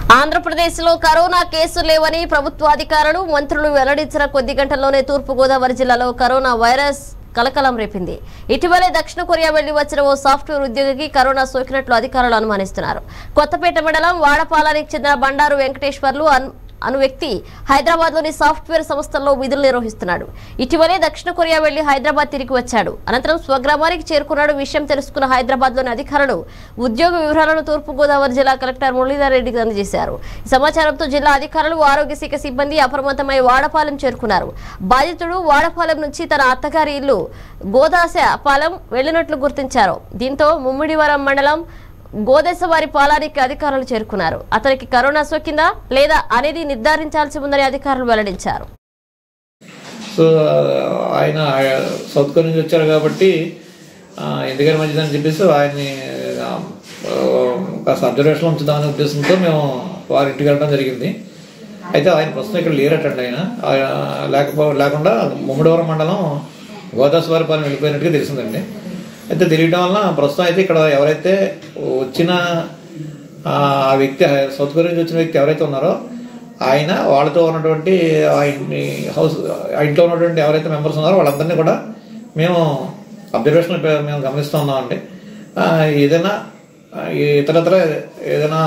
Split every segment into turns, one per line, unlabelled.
ఆంధ్రప్రదేశ్లో కరోనా కేసులు లేవని ప్రభుత్వ అధికారులు మంత్రులు వెల్లడించిన కొద్ది గంటల్లోనే తూర్పుగోదావరి జిల్లాలో కరోనా వైరస్ కలకలం రేపింది ఇటీవలే దక్షిణ కొరియా వెళ్లి వచ్చిన ఓ సాఫ్ట్వేర్ ఉద్యోగికి కరోనా సోకినట్లు అధికారులు అనుమానిస్తున్నారు కొత్తపేట మండలం వాడపాలానికి చెందిన బండారు వెంకటేశ్వర్లు అన్- అను వ్యక్తి హైదరాబాద్ లోని సాఫ్ట్వేర్ సంస్థల్లో విధులు నిర్వహిస్తున్నాడు ఇటీవలే దక్షిణ కొరియా వెళ్లి హైదరాబాద్ తిరిగి వచ్చాడు అనంతరం స్వగ్రామానికి చేరుకున్నాడు విషయం తెలుసుకున్న హైదరాబాద్ లోని అధికారులు ఉద్యోగ వివరాలను తూర్పుగోదావరి జిల్లా కలెక్టర్ మురళీధర్ రెడ్డికి అందజేశారు ఈ సమాచారంతో జిల్లా అధికారులు ఆరోగ్య శాఖ సిబ్బంది అప్రమత్తమై వాడపాలెం చేరుకున్నారు బాధితుడు వాడపాలెం నుంచి తన అత్తగారి ఇల్లు గోదాసపాలెం వెళ్లినట్లు గుర్తించారు దీంతో ముమ్మిడివరం మండలం గోదేశవారి పాలానికి అధికారులు చేరుకున్నారు అతనికి కరోనా సోకిందా లేదా అనేది నిర్ధారించాల్సి ఉందని అధికారులు వెల్లడించారు
సో ఆయన సౌత్ కొరియా నుంచి వచ్చారు కాబట్టి ఆ, ఎందుకని మంచిదని చెప్పేసి ఆయన్ని ఆ, కాస్త అబ్జర్వేషన్ ఉంచుదామనే ఉద్దేశంతో మేము వారి ఇంటికి వెళ్ళడం జరిగింది అయితే ఆయన ప్రస్తుతం ఇక్కడ లేరటండి ఆయన ఆయన లేకపో లేకుండా ముమ్మడివరం మండలం గోదావరిపాలెం వెళ్ళిపోయినట్టుగా తెలిసిందండి అయితే తెలియడం వల్ల ప్రస్తుతం అయితే ఇక్కడ ఎవరైతే వచ్చిన ఆ ఆ వ్యక్తి సౌత్ కొరియా నుంచి వచ్చిన వ్యక్తి ఎవరైతే ఉన్నారో ఆయన వాళ్ళతో ఉన్నటువంటి ఆ ఇంటి హౌస్ ఆ ఇంట్లో ఉన్నటువంటి ఎవరైతే మెంబర్స్ ఉన్నారో వాళ్ళందరినీ కూడా మేము అబ్జర్వేషన్ మేము గమనిస్తూ ఉన్నామండి ఆ, ఏదైనా ఆ, ఇతరత్ర ఏదైనా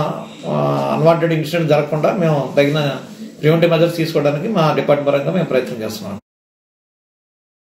అన్వాంటెడ్ ఇన్సిడెంట్ జరగకుండా మేము తగిన ప్రివెంటివ్ మెజర్స్ తీసుకోవడానికి మా డిపార్ట్మెంట్ పరంగా మేము ప్రయత్నం చేస్తున్నాం